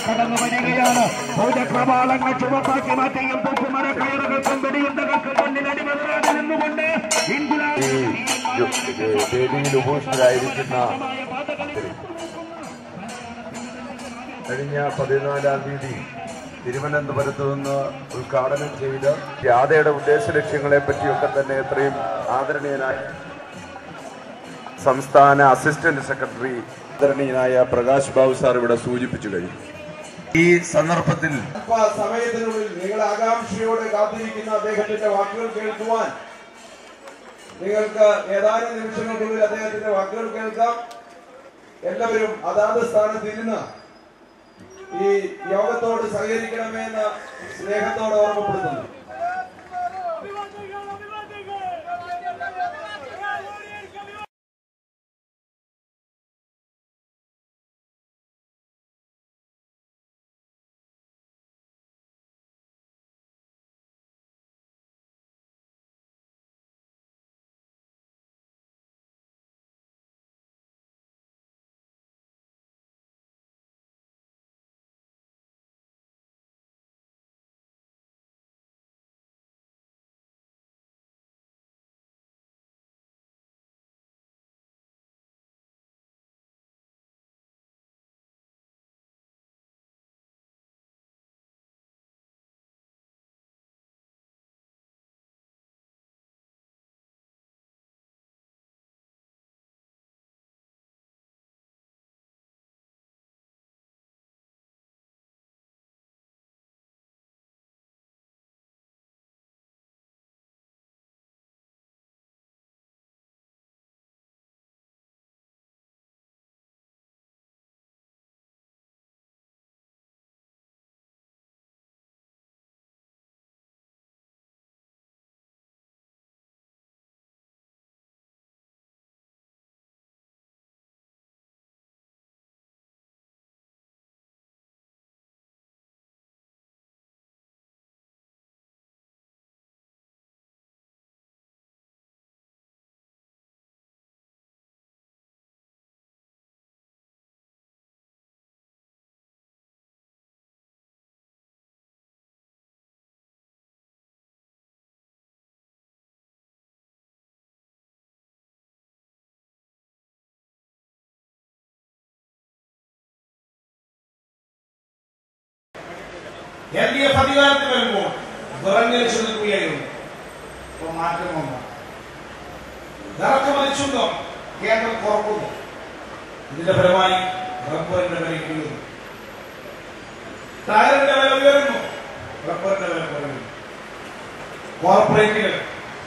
കടന്നു വരികയാണ് പൂജക്രവാളങ്ങൾ ചുവപ്പാക്കി മാറ്റിയും പൂക്കുമര കയറുകൾക്കും വെടിയുണ്ടകൾക്കും മുന്നിൽ അടിമതരാതെ നിന്നുകൊണ്ട് ഇൻകുലാബ് വേദിയിൽ ഉപസ്ഥരായിരിക്കുന്ന കഴിഞ്ഞ പതിനാലാം തീയതി തിരുവനന്തപുരത്ത് നിന്ന് ഉദ്ഘാടനം ചെയ്ത് ജാഥയുടെ ഉദ്ദേശ ലക്ഷ്യങ്ങളെ പറ്റിയൊക്കെ തന്നെ എത്രയും ആദരണീയനായ സംസ്ഥാന അസിസ്റ്റന്റ് സെക്രട്ടറി ആദരണീയനായ പ്രകാശ് ബാബു സാർ ഇവിടെ സൂചിപ്പിച്ചു കഴിഞ്ഞു ഈ സന്ദർഭത്തിൽ അല്പ സമയത്തിനുള്ളിൽ നിങ്ങൾ ആകാംക്ഷയോടെ കാത്തിരിക്കുന്ന അദ്ദേഹത്തിന്റെ വാക്കുകൾ കേൾക്കുവാൻ നിങ്ങൾക്ക് ഏതാനും നിമിഷങ്ങൾക്കുള്ളിൽ അദ്ദേഹത്തിന്റെ വാക്കുകൾ കേൾക്കാം എല്ലാവരും അതാത് സ്ഥാനത്ത് ഇരുന്ന് ഈ യോഗത്തോട് സഹകരിക്കണമെന്ന് സ്നേഹത്തോടെ ഓർമ്മപ്പെടുത്തുന്നു എൽ ഡി എഫ് അധികാരത്തിൽ വരുമ്പോൾ വിറങ്ങലിച്ചു നിൽക്കുകയായിരുന്നു ഇപ്പൊ മാറ്റം വന്നു ഇറക്കുമതി ചുങ്കം കേന്ദ്രം കുറക്കുന്നു ഇതിന്റെ ഫലമായി റബ്ബറിന്റെ വില ഇടിയുന്നു ടയറിന്റെ വില ഉയരുന്നു റബ്ബറിന്റെ വില കുറയുന്നു കോർപ്പറേറ്റുകൾ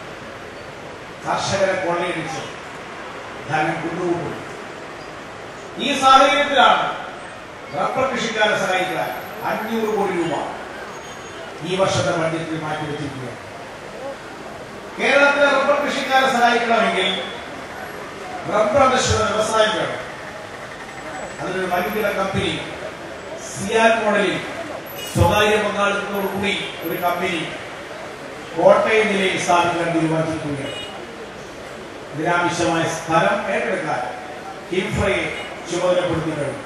കർഷകരെ കൊള്ളയടിച്ച് ധനം കൊണ്ടുപോകുന്നു ഈ സാഹചര്യത്തിലാണ് റബ്ബർ കൃഷിക്കാരെ സഹായിക്കാൻ അഞ്ഞൂറ് കോടി രൂപ ഈ വർഷത്തെ ബഡ്ജറ്റിൽ മാറ്റിവെച്ചിരിക്കുക കേരളത്തിലെ റബ്ബർ കൃഷിക്കാരെ സഹായിക്കണമെങ്കിൽ റബ്ബർ അധിഷ്ഠിത വ്യവസായം വേണം അതിനൊരു വൻകിട കമ്പനി സിയാൻ മോഡലിൽ സ്വകാര്യ പങ്കാളിത്തത്തോടുകൂടി ഒരു കമ്പനി കോട്ടയം ജില്ലയിൽ സ്ഥാപിക്കാൻ തീരുമാനിച്ചിരിക്കുകയാണ് ഇതിനാവശ്യമായ സ്ഥലം ഏറ്റെടുക്കാൻ കിംഫ്രയെ ചുമതലപ്പെടുത്തി കഴിഞ്ഞു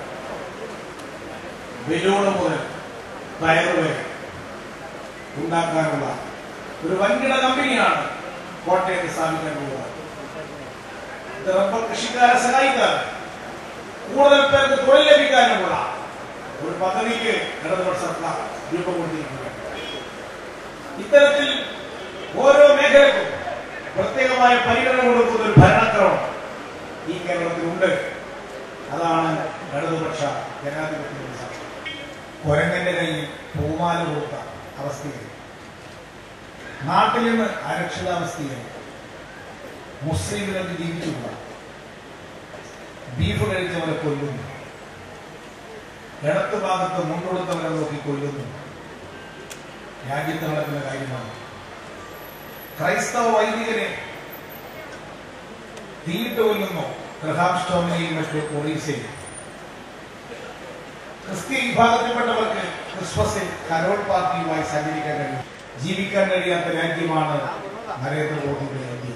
ബലൂണ് മുതൽ ടയർ വരെ ഉണ്ടാക്കാനുള്ള ഒരു വൻകിട കമ്പനിയാണ് കോട്ടയത്ത് സ്ഥാപിക്കാൻ പോകുന്നത് ഇത് റബ്ബർ കൃഷിക്കാരെ സഹായിക്കാൻ കൂടുതൽ പേർക്ക് തൊഴിൽ ലഭിക്കാനുമുള്ള ഒരു പദ്ധതിക്ക് ഇടതുപക്ഷ സർക്കാർ രൂപം കൊടുത്തിരിക്കുകയാണ് ഇത്തരത്തിൽ ഓരോ മേഖലക്കും പ്രത്യേകമായ പരിഗണന കൊടുക്കുന്ന ഒരു ഭരണക്രമം ഈ കേരളത്തിലുണ്ട് അതാണ് ഇടതുപക്ഷ ജനാധിപത്യത്തിന്റെ സാക്ഷ്യം കുരങ്ങന്റെ കയ്യിൽ പൂമാല കൊടുത്ത അവസ്ഥയിൽ നാട്ടിൽ നിന്ന് അരക്ഷിതാവസ്ഥയായി മുസ്ലിമിലേക്ക് ജീവിച്ചുകൂടാ ബീഫ് കഴിച്ചവരെ കൊല്ലുന്നു ഇടത്ത് ഭാഗത്ത് മുന്നൊടുത്തവരെ നോക്കി കൊല്ലുന്നു രാജ്യത്ത് നടക്കുന്ന കാര്യമാണ് ക്രൈസ്തവ വൈദികനെ തീയിട്ട് കൊല്ലുന്നു ഗൃഹാംഷ്ടോമിനെയും മറ്റു ഒറീസയിൽ ക്രിസ്ത്യൻ വിഭാഗത്തിൽപ്പെട്ടവർക്ക് ക്രിസ്മസിൽ കരോൾ പാർട്ടിയുമായി സഞ്ചരിക്കാൻ കഴിയും ജീവിക്കാൻ കഴിയാത്ത രാജ്യമാണ് നരേന്ദ്രമോദിയുടെ രാജ്യം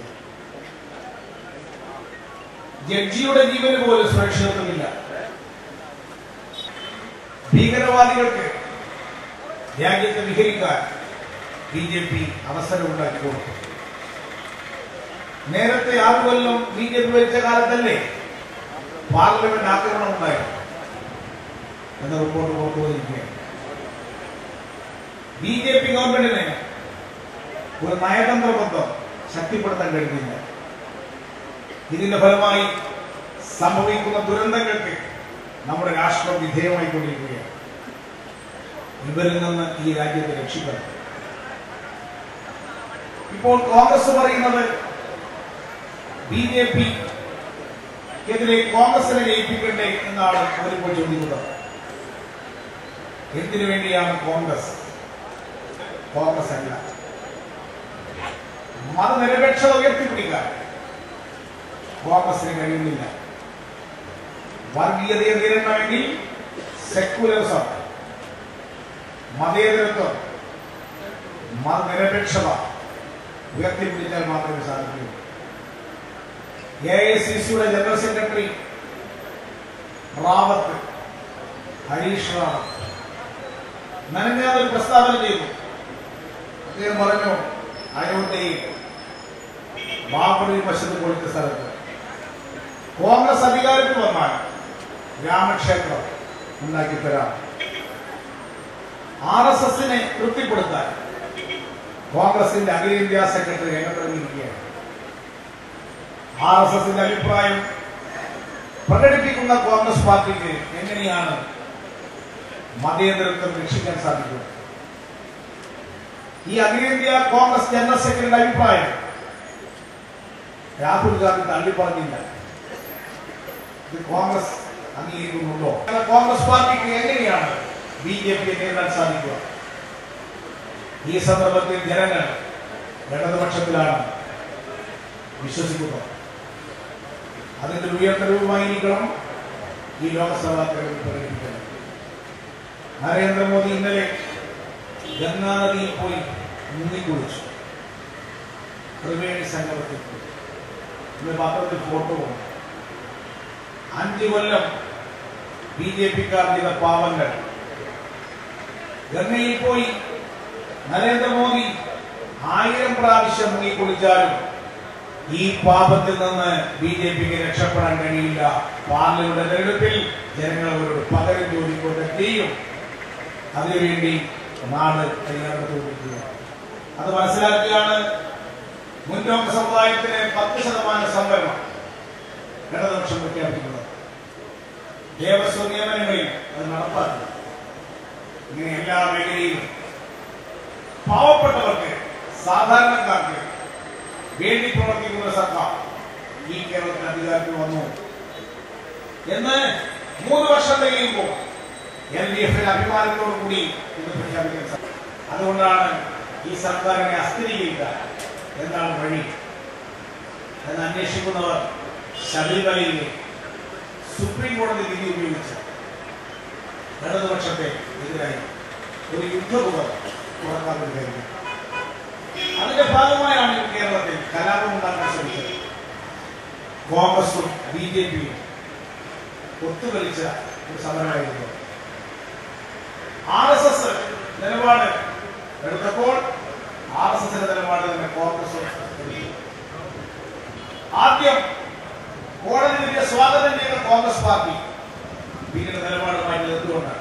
ജഡ്ജിയുടെ ജീവന് പോലും സുരക്ഷിതത്വമില്ല ഭീകരവാദികൾക്ക് രാജ്യത്ത് വിഹരിക്കാൻ ബി ജെ പി അവസരം ഉണ്ടാക്കി കൊടുത്തു നേരത്തെ ആറു കൊല്ലം ബി ജെ പി ഭരിച്ച കാലത്തല്ലേ പാർലമെന്റ് ആക്രമണം ഉണ്ടായി എന്ന റിപ്പോർട്ട് പുറത്തുവന്നിരിക്കുകയാണ് ബി ജെ പി ഗവൺമെന്റിന് ഒരു നയതന്ത്ര ബന്ധം ശക്തിപ്പെടുത്താൻ കഴിഞ്ഞില്ല ഇതിന്റെ ഫലമായി സംഭവിക്കുന്ന ദുരന്തങ്ങൾക്ക് നമ്മുടെ രാഷ്ട്രം വിധേയമായിക്കൊണ്ടിരിക്കുകയാണ് ഇവരിൽ നിന്ന് ഈ രാജ്യത്തെ രക്ഷിക്കണം ഇപ്പോൾ കോൺഗ്രസ് പറയുന്നത് ബി ജെ പി എതിരെ കോൺഗ്രസിനെ ജയിപ്പിക്കണ്ടേ എന്നാണ് അവരിപ്പോൾ ചോദിക്കുന്നത് എന്തിനു വേണ്ടിയാണ് കോൺഗ്രസ് കോൺഗ്രസ് അല്ല മതനിരപേക്ഷത ഉയർത്തിപ്പിടിക്കാൻ കോൺഗ്രസിന് കഴിയുന്നില്ല വർഗീയതയെ നേരിടണമെങ്കിൽ സെക്യുലറിസം മതേതരത്വം മതനിരപേക്ഷത ഉയർത്തിപ്പിടിച്ചാൽ മാത്രമേ സാധിക്കൂ എ ഐ സി സിയുടെ ജനറൽ സെക്രട്ടറി റാവത്ത് ഹരീഷ് റാവത്ത് നനഞ്ഞാൽ ഒരു പ്രസ്താവന ചെയ്തു അദ്ദേഹം പറഞ്ഞു അയോധ്യയിൽ ബാബറി മസ്ജിദ് പൊളിച്ച സ്ഥലത്ത് കോൺഗ്രസ് അധികാരത്തിൽ വന്നാൽ രാമക്ഷേത്രം ഉണ്ടാക്കി തരാം ആർ എസ് എസിനെ തൃപ്തിപ്പെടുത്താൻ കോൺഗ്രസിന്റെ അഖിലേന്ത്യാ സെക്രട്ടറി രംഗത്തിറങ്ങിയിരിക്കുകയാണ് ആർ എസ് എസിന്റെ അഭിപ്രായം പ്രകടിപ്പിക്കുന്ന കോൺഗ്രസ് പാർട്ടിക്ക് എങ്ങനെയാണ് മതേതരത്വം രക്ഷിക്കാൻ സാധിക്കുക ഈ അഖിലേന്ത്യാ കോൺഗ്രസ് ജനറൽ സെക്രട്ടറിയുടെ അഭിപ്രായം രാഹുൽ ഗാന്ധി തള്ളി പറഞ്ഞില്ല ഇത് കോൺഗ്രസ് അംഗീകരിക്കുന്നുണ്ടോ എന്നാൽ കോൺഗ്രസ് പാർട്ടിക്ക് എങ്ങനെയാണ് ബി ജെ പിയെ നേരിടാൻ സാധിക്കുക ഈ സന്ദർഭത്തിൽ ജനങ്ങൾ ഇടതുപക്ഷത്തിലാണ് വിശ്വസിക്കുന്നത് അതിന്റെ ഉയർന്ന രൂപമായിരിക്കണം ഈ ലോക്സഭാ തെരഞ്ഞെടുപ്പ് പ്രകടിപ്പിക്കുന്നത് നരേന്ദ്രമോദി ഇന്നലെ ഗംഗാനദിയിൽ പോയി മുങ്ങിക്കുളിച്ചു ത്രിവേണി സംഗമത്തിൽ പോയി ഇന്ന് പത്രത്തിൽ ഫോട്ടോ വന്നു അഞ്ചു കൊല്ലം ബി ജെ പിക്കാർ ചെയ്ത പാവങ്ങൾ ഗംഗയിൽ പോയി നരേന്ദ്രമോദി ആയിരം പ്രാവശ്യം മുങ്ങിക്കുളിച്ചാലും ഈ പാപത്തിൽ നിന്ന് ബി ജെ പിക്ക് രക്ഷപ്പെടാൻ കഴിയില്ല പാർലമെന്റ് തെരഞ്ഞെടുപ്പിൽ ജനങ്ങൾ അവരോട് പകരം ചോദിക്കൊണ്ട് ചെയ്യും അതിനുവേണ്ടി നാട് തയ്യാറെടുത്തുകൊണ്ടിരിക്കുക അത് മനസ്സിലാക്കിയാണ് മുന്നോക്ക സമുദായത്തിന് പത്ത് ശതമാനം സംവരണം ഇടതുപക്ഷം പ്രഖ്യാപിക്കുന്നത് ദേവസ്വം നിയമനങ്ങളിൽ അത് നടപ്പാക്കി ഇങ്ങനെ എല്ലാ മേഖലയിലും പാവപ്പെട്ടവർക്ക് സാധാരണക്കാർക്ക് വേണ്ടി പ്രവർത്തിക്കുന്ന സർക്കാർ ഈ കേരളത്തിൽ അധികാരത്തിൽ വന്നു എന്ന് മൂന്ന് വർഷം കഴിയുമ്പോൾ എൽ ഡി എഫിന്റെ അഭിമാനത്തോടു കൂടി ഇത് പ്രഖ്യാപിക്കാൻ സാധിക്കും അതുകൊണ്ടാണ് ഈ സർക്കാരിനെ അസ്ഥിരീകരിക്കാൻ എന്താണ് വഴി എന്ന് അന്വേഷിക്കുന്നവർ ശബരിമലയിലെ സുപ്രീം കോടതി വിധി ഉപയോഗിച്ച് ഇടതുപക്ഷത്തെ എതിരായി ഒരു യുദ്ധമുഖം തുറക്കാൻ കഴിയും അതിന്റെ ഭാഗമായാണ് ഈ കേരളത്തിൽ കലാപം ഉണ്ടാക്കാൻ ശ്രമിച്ചത് കോൺഗ്രസും ബി ജെ പിയും ഒത്തുകളിച്ച ഒരു സമരമായിരുന്നു ആർ എസ് എസ് നിലപാട് എടുത്തപ്പോൾ ആർ എസ് എസിന്റെ നിലപാട് തന്നെ കോൺഗ്രസ് എടുത്തു ആദ്യം കോടതി വിധിയെ സ്വാഗതം ചെയ്ത കോൺഗ്രസ് പാർട്ടി പിന്നീട് നിലപാട് മാറ്റിയത് എന്തുകൊണ്ടാണ്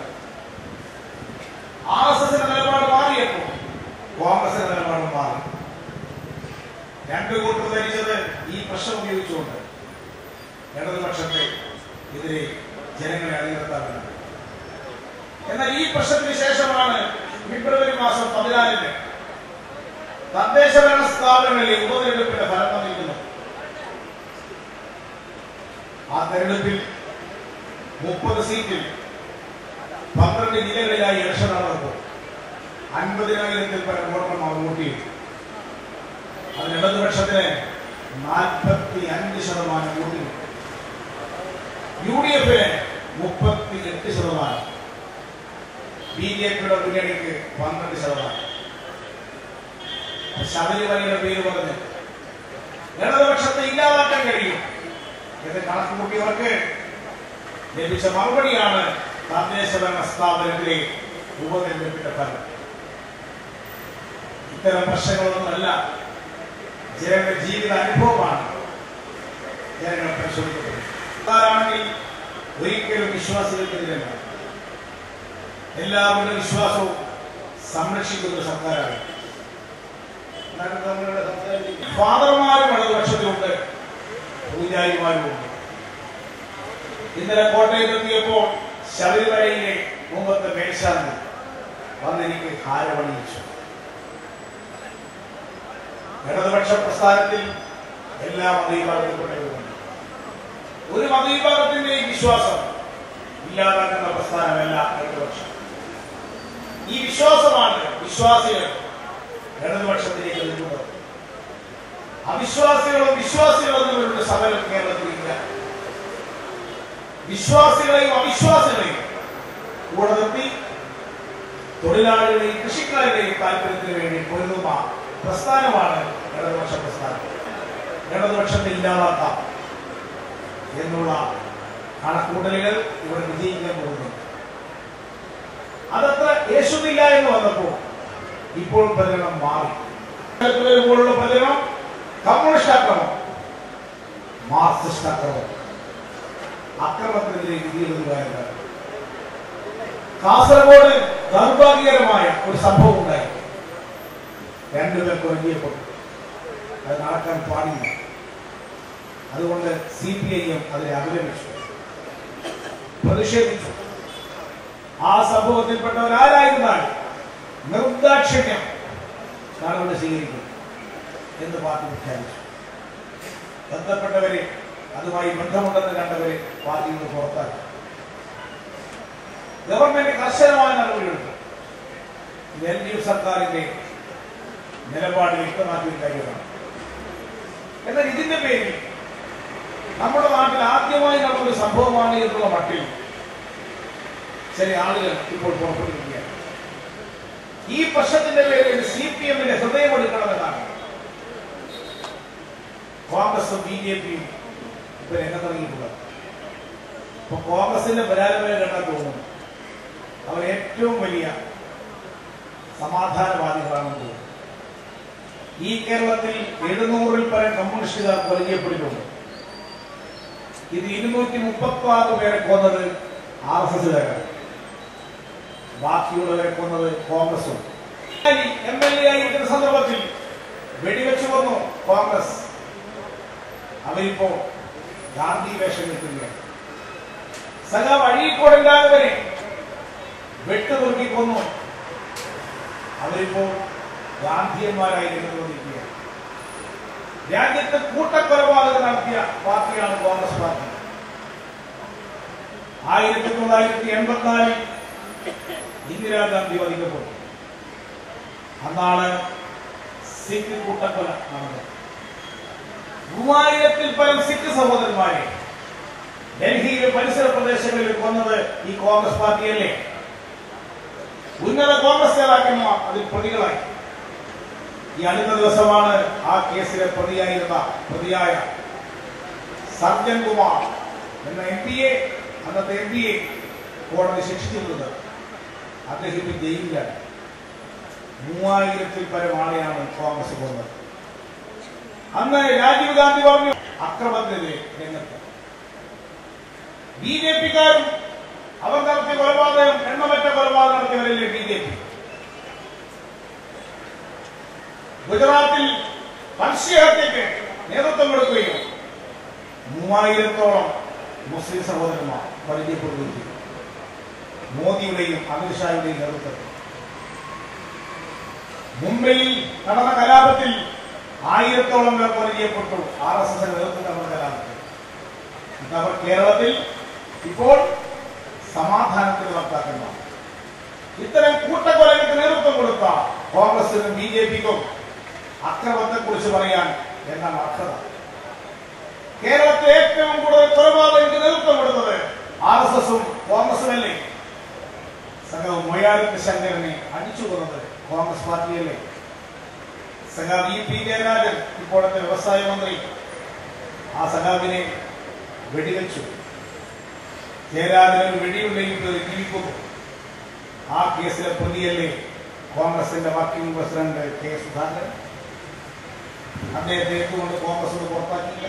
ആർ എസ് എസിന്റെ നിലപാട് മാറിയപ്പോൾ കോൺഗ്രസിന്റെ നിലപാട് മാറി രണ്ടു കൂട്ടർ ധരിച്ചത് ഈ പ്രശ്നം ഉപയോഗിച്ചുകൊണ്ട് ഇടതുപക്ഷത്തെ എതിരെ ജനങ്ങളെ അണിനിർത്താറുണ്ട് എന്നാൽ ഈ പ്രശ്നത്തിന് ശേഷമാണ് ഫെബ്രുവരി മാസം പതിനാലിന് തദ്ദേശ ഭരണ സ്ഥാപനങ്ങളിലെ ഉപതെരഞ്ഞെടുപ്പിന്റെ ഫലം വന്നിരിക്കുന്നു ആ തെരഞ്ഞെടുപ്പിൽ മുപ്പത് സീറ്റിൽ പന്ത്രണ്ട് ജില്ലകളിലായി ഇലക്ഷൻ നടന്നപ്പോൾ അൻപതിനായിരത്തിൽ പരം വോട്ടർമാർ വോട്ട് ചെയ്തു അതിന് ഇടതുപക്ഷത്തിന് നാൽപ്പത്തി അഞ്ച് ശതമാനം വോട്ട് കിട്ടി യു ഡി എഫിന് മുപ്പത്തി എട്ട് ശതമാനം ബി ജെ പിയുടെ മുന്നണിക്ക് പന്ത്രണ്ട് ശതമാനം ശബരിമലയുടെ പേര് പറഞ്ഞ് ഇടതുപക്ഷത്തെ ഇല്ലാതാക്കാൻ കഴിയും എന്ന് കണക്ക് കൂട്ടിയവർക്ക് ലഭിച്ച മറുപടിയാണ് തദ്ദേശഭരണ സ്ഥാപനത്തിലെ ഉപതെരഞ്ഞെടുപ്പിന്റെ ഫലം ഇത്തരം പ്രശ്നങ്ങളൊന്നുമല്ല ജനങ്ങളുടെ ജീവിത അനുഭവമാണ് ജനങ്ങൾ പരിശോധിക്കുന്നത് സർക്കാരാണെങ്കിൽ ഒരിക്കലും വിശ്വാസികൾക്കെതിരല്ല എല്ലാവരുടെ വിശ്വാസവും സംരക്ഷിക്കുന്ന ഒരു സർക്കാരാണ് ഫാദർമാരും ഇടതുപക്ഷത്തിലുണ്ട് പൂജാരിമാരുമുണ്ട് ഇന്നലെ കോട്ടയത്തെത്തിയപ്പോൾ ശബരിമലയിലെ മുമ്പത്തെ മേൽശാന്തി വന്നെനിക്ക് ഹാരമണിയിച്ചു ഇടതുപക്ഷ പ്രസ്ഥാനത്തിൽ എല്ലാ മതവിഭാഗത്തിൽപ്പെട്ടവരുമുണ്ട് ഒരു മതവിഭാഗത്തിന്റെയും വിശ്വാസം ഇല്ലാതാക്കുന്ന പ്രസ്ഥാനമല്ല ഇടതുപക്ഷം ഈ വിശ്വാസമാണ് വിശ്വാസികൾ ഇടതുപക്ഷത്തിലേക്ക് നിൽക്കുന്നത് അവിശ്വാസികളും വിശ്വാസികളും തമ്മിലുള്ള സമരം കേരളത്തിലില്ല വിശ്വാസികളെയും അവിശ്വാസികളെയും കൂടെ നിർത്തി തൊഴിലാളികളെയും കൃഷിക്കാരുടെയും താല്പര്യത്തിന് വേണ്ടി പൊരുതുന്ന പ്രസ്ഥാനമാണ് ഇടതുപക്ഷ പ്രസ്ഥാനം ഇടതുപക്ഷത്തെ ഇല്ലാതാക്കാം എന്നുള്ള കണക്കൂട്ടലുകൾ ഇവിടെ വിജയിക്കാൻ പോകുന്നു അതത്ര യേശുവില്ല എന്ന് വന്നപ്പോൾ ഇപ്പോൾ പ്രചരണം മാറി പോലുള്ള പ്രചരണം കമ്മ്യൂണിസ്റ്റ് അക്രമം മാർക്സിസ്റ്റ് അക്രമം അക്രമത്തിനെതിരെ വിധിയെഴുതുകയാണ് കാസർഗോഡ് ദൗർഭാഗ്യകരമായ ഒരു സംഭവം ഉണ്ടായി രണ്ടുപേർ കൊല്ലപ്പെട്ടു അത് നടക്കാൻ പാടില്ല അതുകൊണ്ട് സി പി ഐ എം അതിനെ അഭിലപിച്ചു പ്രതിഷേധിച്ചു ആ സംഭവത്തിൽപ്പെട്ടവരാരായിരുന്നാൽ നിർദാക്ഷിണ്യം നടപടി സ്വീകരിക്കും എന്ന് പാർട്ടി പ്രഖ്യാപിച്ചു ബന്ധപ്പെട്ടവരെ അതുമായി ബന്ധമുണ്ടെന്ന് കണ്ടവരെ പാർട്ടിയിൽ നിന്ന് പുറത്താക്കി ഗവൺമെന്റ് കർശനമായ നടപടിയെടുത്തു ഇത് എൽ ഡി എഫ് സർക്കാരിന്റെ നിലപാട് വ്യക്തമാക്കിയ കാര്യമാണ് എന്നാൽ ഇതിന്റെ പേരിൽ നമ്മുടെ നാട്ടിൽ ആദ്യമായി നടന്നൊരു സംഭവമാണ് എന്നുള്ള മട്ടിൽ ചില ആളുകൾ ഇപ്പോൾ പുറപ്പെടുവിക്കുകയാണ് ഈ പ്രശ്നത്തിന്റെ പേരിൽ സി പി എമ്മിന്റെ ഹൃദയമെടുക്കണമെന്നാണ് കോൺഗ്രസും ബി ജെ പിയും ഇപ്പൊ രംഗത്തിറങ്ങിയിട്ടുള്ളത് ഇപ്പൊ കോൺഗ്രസിന്റെ പരാജയം കണ്ടാൽ തോന്നുന്നു അവർ ഏറ്റവും വലിയ സമാധാനവാദികളാണെന്ന് തോന്നുന്നു ഈ കേരളത്തിൽ എഴുന്നൂറിൽ പരം കമ്മ്യൂണിസ്റ്റുകാർ കൊലഞ്ഞപ്പെട്ടിട്ടുണ്ട് ഇത് ഇരുന്നൂറ്റി മുപ്പത്തി ആറ് പേരെ കൊന്നത് ആർ എസ് എസുകാരാണ് ബാക്കിയുള്ളവരെ കൊന്നത് കോൺഗ്രസും എം എൽ എ ആയിരിക്കുന്ന സന്ദർഭത്തിൽ വെടിവെച്ചു കൊന്നു കോൺഗ്രസ് അവരിപ്പോ ഗാന്ധി വേഷം കിട്ടുകയാണ് സഖാവ് അഴീക്കോടുണ്ടായവരെ വെട്ടുനുറുക്കി കൊന്നു അവരിപ്പോ ഗാന്ധിയന്മാരായി നിലനിൽക്കുകയാണ് രാജ്യത്ത് കൂട്ടക്കൊലപാതകം നടത്തിയ പാർട്ടിയാണ് കോൺഗ്രസ് പാർട്ടി ആയിരത്തി തൊള്ളായിരത്തി എൺപത്തിനാലിൽ ഇന്ദിരാഗാന്ധി വധിക്കപ്പെട്ടു അന്നാണ് സിഖ് കൂട്ടക്കൊല നടന്നത് മൂവായിരത്തിൽ പരം സിഖ് സഹോദരന്മാരെ ഡൽഹിയിലെ പരിസര പ്രദേശങ്ങളിൽ കൊന്നത് ഈ കോൺഗ്രസ് പാർട്ടിയല്ലേ ഉന്നത കോൺഗ്രസ് നേതാക്കന്മാർ അതിൽ പ്രതികളായി ഈ അടുത്ത ദിവസമാണ് ആ കേസിലെ പ്രതിയായിരുന്ന പ്രതിയായ സർജൻ കുമാർ എന്ന എം പിയെ അന്നത്തെ എം പിയെ കോടതി ശിക്ഷിച്ചിരുന്നത് അദ്ദേഹം ഇപ്പൊ ജയിലിലാണ് മൂവായിരത്തിൽ പരം ആളെയാണ് കോൺഗ്രസ് കൊന്നത് അന്ന് രാജീവ് ഗാന്ധി പറഞ്ഞു അക്രമത്തിനെതിരെ രംഗത്ത് ബി ജെ പിക്കാരും അവർ നടത്തിയ കൊലപാതകം എണ്ണമറ്റ കൊലപാതകം നടത്തിയവരല്ലേ ബി ജെ പി ഗുജറാത്തിൽ വംശീയഹത്യക്ക് നേതൃത്വം കൊടുക്കുകയും മൂവായിരത്തോളം മുസ്ലിം സഹോദരന്മാർ പരിചയപ്പെടുകയും ചെയ്തു മോദിയുടെയും അമിത്ഷായുടെയും നേതൃത്വത്തിൽ മുംബൈയിൽ നടന്ന കലാപത്തിൽ ആയിരത്തോളം പേർ പരിചയപ്പെട്ടു ആർ എസ് എസിന്റെ നേതൃത്വത്തിൽ നടന്ന കലാപത്തിൽ അവർ കേരളത്തിൽ ഇപ്പോൾ സമാധാനത്തിന് നടത്താക്കന്മാർ ഇത്തരം കൂട്ടക്കൊലകൾക്ക് നേതൃത്വം കൊടുത്ത കോൺഗ്രസിനും ബി ജെ പിക്കും അക്രമത്തെ കുറിച്ച് പറയാൻ എന്താണ് അർഹത കേരളത്തിൽ ഏറ്റവും കൂടുതൽ കൊലപാതകങ്ങൾക്ക് നേതൃത്വം കൊടുത്തത് ആർ എസ് എസും കോൺഗ്രസുമല്ലേ സഖാവ് മൊയാരത്ത് ശങ്കരനെ അടിച്ചു കൊന്നത് കോൺഗ്രസ് പാർട്ടിയല്ലേ സഖാവ് ഇ പി ജയരാജൻ ഇപ്പോഴത്തെ വ്യവസായ മന്ത്രി ആ സഖാവിനെ വെടിവെച്ചു ജയരാജന് വെടിയുണ്ടെങ്കിൽ ജീവിക്കുന്നു ആ കേസിലെ പ്രതിയല്ലേ കോൺഗ്രസിന്റെ വർക്കിംഗ് പ്രസിഡന്റ് കെ സുധാകരൻ അദ്ദേഹത്തെ എന്തുകൊണ്ട് കോൺഗ്രസ് കൊണ്ട് പുറത്താക്കിയില്ല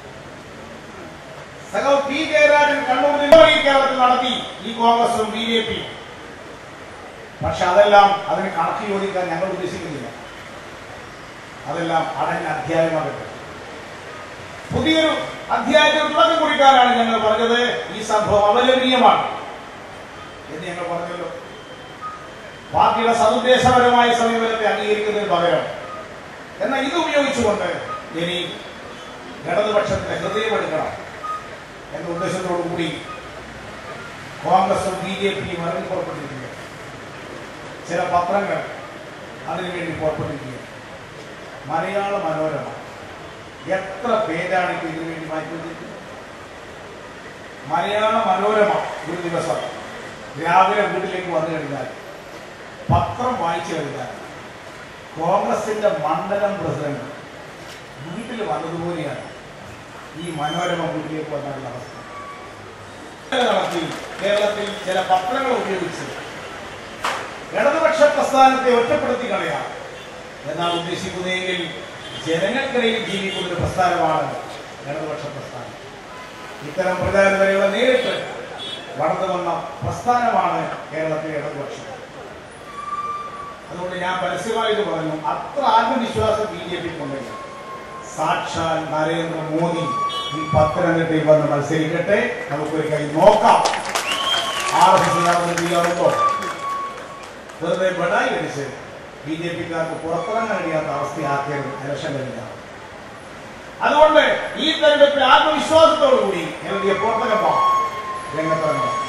സഖാവ് പി ജയരാജൻ കണ്ണൂരിൽ ഈ കേരളത്തിൽ നടത്തി ഈ കോൺഗ്രസും ബി ജെ പിയും പക്ഷെ അതെല്ലാം അതിന് കണക്ക് ചോദിക്കാൻ ഞങ്ങൾ ഉദ്ദേശിക്കുന്നില്ല അതെല്ലാം അടഞ്ഞ അധ്യായമാകട്ടെ പുതിയൊരു അധ്യായത്തിന് തുടക്കം കുറിക്കാനാണ് ഞങ്ങൾ പറഞ്ഞത് ഈ സംഭവം അപലപനീയമാണ് എന്ന് ഞങ്ങൾ പറഞ്ഞല്ലോ പാർട്ടിയുടെ സതുദ്ദേശപരമായ സമീപനത്തെ അംഗീകരിക്കുന്നതിന് പകരം എന്നാൽ ഇത് ഉപയോഗിച്ചുകൊണ്ട് ഇനി ഇടതുപക്ഷത്തിന്റെ ഹൃദയമെടുക്കണം എന്ന ഉദ്ദേശത്തോടു കൂടി കോൺഗ്രസും ബി ജെ പിയും ഇറങ്ങി പുറപ്പെട്ടിരിക്കുക ചില പത്രങ്ങൾ അതിനുവേണ്ടി പുറപ്പെട്ടിരിക്കുക മലയാള മനോരമ എത്ര പേരാണ് ഇപ്പൊ ഇതിനു വേണ്ടി മാറ്റിവെച്ചിരിക്കുന്നത് മലയാള മനോരമ ഒരു ദിവസം രാവിലെ വീട്ടിലേക്ക് വന്നു കഴിഞ്ഞാൽ പത്രം വായിച്ചു കഴിഞ്ഞാൽ കോൺഗ്രസിന്റെ മണ്ഡലം പ്രസിഡന്റ് വീട്ടിൽ വന്നതുപോലെയാണ് ഈ മനോരമ വീട്ടിലേക്ക് വന്നുള്ള അവസ്ഥ നടത്തി കേരളത്തിൽ ചില പത്രങ്ങൾ ഉപയോഗിച്ച് ഇടതുപക്ഷ പ്രസ്ഥാനത്തെ ഒറ്റപ്പെടുത്തി കളയാം എന്നാണ് ഉദ്ദേശിക്കുന്നതെങ്കിൽ ജനങ്ങൾക്കിടയിൽ ജീവിക്കുന്ന ഒരു പ്രസ്ഥാനമാണ് ഇടതുപക്ഷ പ്രസ്ഥാനം ഇത്തരം പ്രചാരവരെയുള്ള നേരിട്ട് വളർന്നു വന്ന പ്രസ്ഥാനമാണ് കേരളത്തിലെ ഇടതുപക്ഷം അതുകൊണ്ട് ഞാൻ പരസ്യമായിട്ട് പറഞ്ഞു അത്ര ആത്മവിശ്വാസം ബി ജെ പിക്ക് ഉണ്ടെങ്കിൽ സാക്ഷാൽ നരേന്ദ്രമോദി ഈ പത്തനംതിട്ടയിൽ വന്ന് മത്സരിക്കട്ടെ നമുക്കൊരു കൈ നോക്കാം ആർ എസ് എസ് ചെയ്യാറുണ്ടോ വെറുതെ ബഡായി അടിച്ച് ബി ജെ പിക്കാർക്ക് പുറത്തിറങ്ങാൻ കഴിയാത്ത അവസ്ഥയാക്കിയത് ഇലക്ഷൻ കഴിഞ്ഞ അതുകൊണ്ട് ഈ തെരഞ്ഞെടുപ്പിൽ ആത്മവിശ്വാസത്തോടു കൂടി എൽ ഡി എഫ് പുറത്തിറങ്ങാം രംഗത്തിറങ്ങാം